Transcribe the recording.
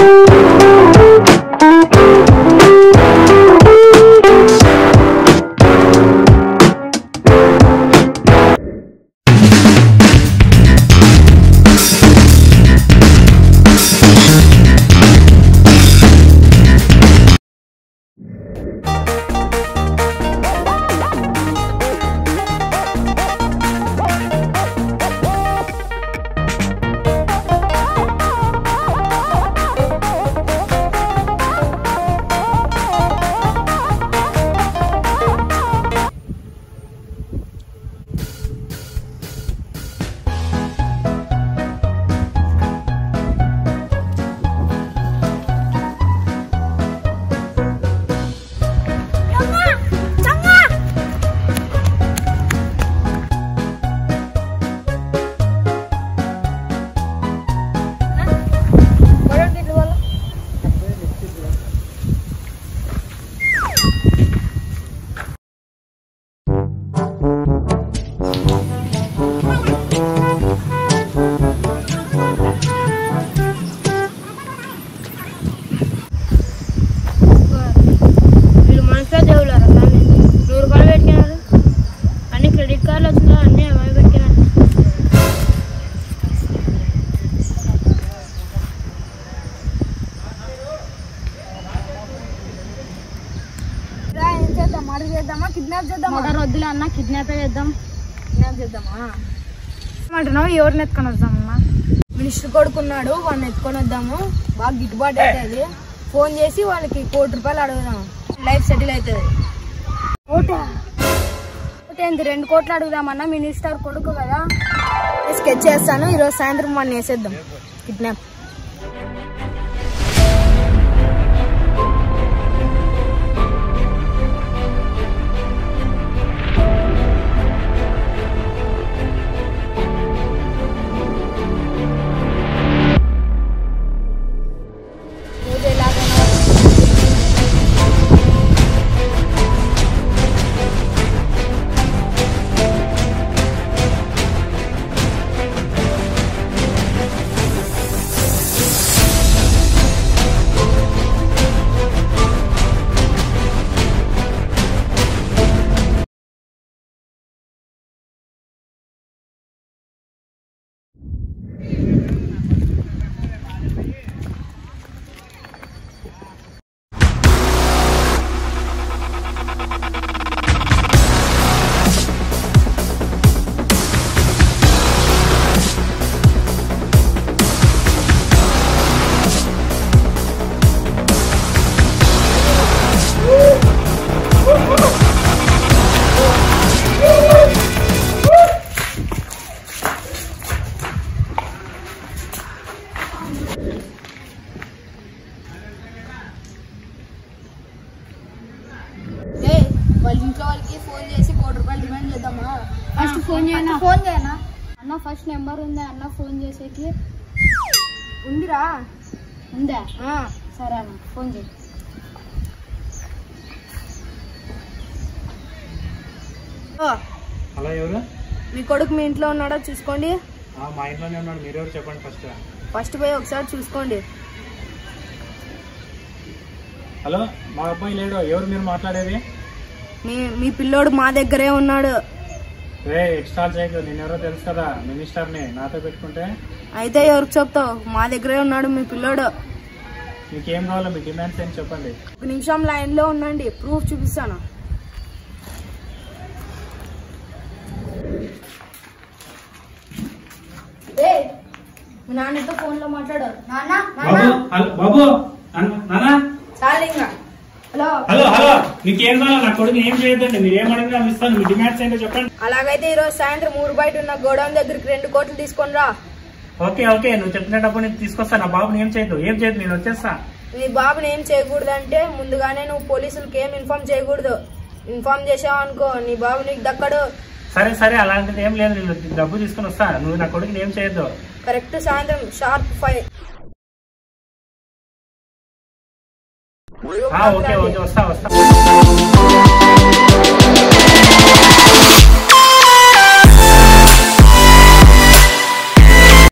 వీళ్ళు మనసులో దేవుళ్ళారా కానీ నూరు రూపాయలు పెట్టినారు అన్ని క్రెడిట్ కార్డులు వచ్చినా అన్నీ అవి పెట్టినారు ఏం చేద్దాం మర్డర్ చేద్దామా కిడ్నాప్ చేద్దామా మర్డర్ వద్దులే అన్న కిడ్నాప్ చేద్దాం కిడ్నాప్ చేద్దామా ఏమంటున్నావు ఎవరిని ఎత్తుకొని వద్దామన్నా మినిస్టర్ కొడుకున్నాడు వాడిని ఎత్తుకొని వద్దాము బాగా గిట్టుబాటు అవుతుంది ఫోన్ చేసి వాళ్ళకి కోటి రూపాయలు అడుగుదాం లైఫ్ సెటిల్ అవుతుంది ఓటే ఏంది రెండు కోట్లు అడుగుదామన్నా మినిస్టర్ కొడుకు కదా స్కెచ్ చేస్తాను ఈరోజు సాయంత్రం వాడిని వేసేద్దాం కిడ్నాప్ రోజు ఎలాగైనా ఏయ్, వాళ్ళ ఇంట్లో వాళ్ళకి ఫోన్ చేసి కోటి రూపాయలు డిమాండ్ చేద్దామా ఫస్ట్ ఫోన్ చేయనా ఫోన్ చేయనా అన్న ఫస్ట్ నెంబర్ ఉందా అన్న ఫోన్ చేసేకి ఉందిరా ఉందా ఆ, సరే అన్న ఫోన్ చేయి ఓ, హలో ఎవరు మీ కొడుకు మీ ఇంట్లో ఉన్నాడో చూసుకోండి ఆ, మా ఇంట్లోనే ఉన్నాడు మీరెవరు చెప్పండి ఫస్ట్ ఫస్ట్ పోయి ఒకసారి చూసుకోండి హలో మా అబ్బాయి లేడు ఎవరు మీరు మాట్లాడేది మీ మీ పిల్లోడు మా దగ్గరే ఉన్నాడు రే ఎక్స్ట్రా చేయకు నేను ఎవరో తెలుసు కదా మినిస్టర్ని నాతో పెట్టుకుంటే అయితే ఎవరికి చెప్తావు మా దగ్గరే ఉన్నాడు మీ పిల్లోడు మీకేం కావాలో మీ డిమాండ్స్ ఏంటి చెప్పండి ఒక నిమిషం లైన్ లో ఉండండి ప్రూఫ్ చూపిస్తాను ఏయ్, మీ నాన్నతో ఫోన్ లో మాట్లాడు నాన్న బాబు హలో బాబు అన్న- నాన్న చాలు ఇంకా హలో హలో హలో మీకేం కావాలో నా కొడుకు ఏం చేయొద్దండి మీరు ఏం అడిగినా ఇస్తాను మీ డిమాండ్స్ ఏంటో చెప్పండి అలాగైతే ఈ రోజు సాయంత్రం ఊరు బయట ఉన్న గోడౌన్ దగ్గరికి రెండు కోట్లు తీసుకొని రా ఓకే ఓకే నువ్వు చెప్పినప్పుడు నేను తీసుకొస్తా నా బాబుని ఏం చేయదు ఏం చేయదు నేను వచ్చేస్తా నీ బాబుని ఏం చేయకూడదంటే ముందుగానే నువ్వు పోలీసులకి ఏం ఇన్ఫార్మ్ చేయకూడదు ఇన్ఫార్మ్ చేసావు అనుకో నీ బాబు నీకు దక్కడు సరే సరే అలాంటిది ఏం లేదు నేను డబ్బు తీసుకొని వస్తా నువ్వు నా కొడుకుని ఏం చేయొద్దు కరెక్ట్ సాయంత్రం షార్ప్ ఫైవ్ ఆ, ఓకే ఓకే వస్తా వస్తా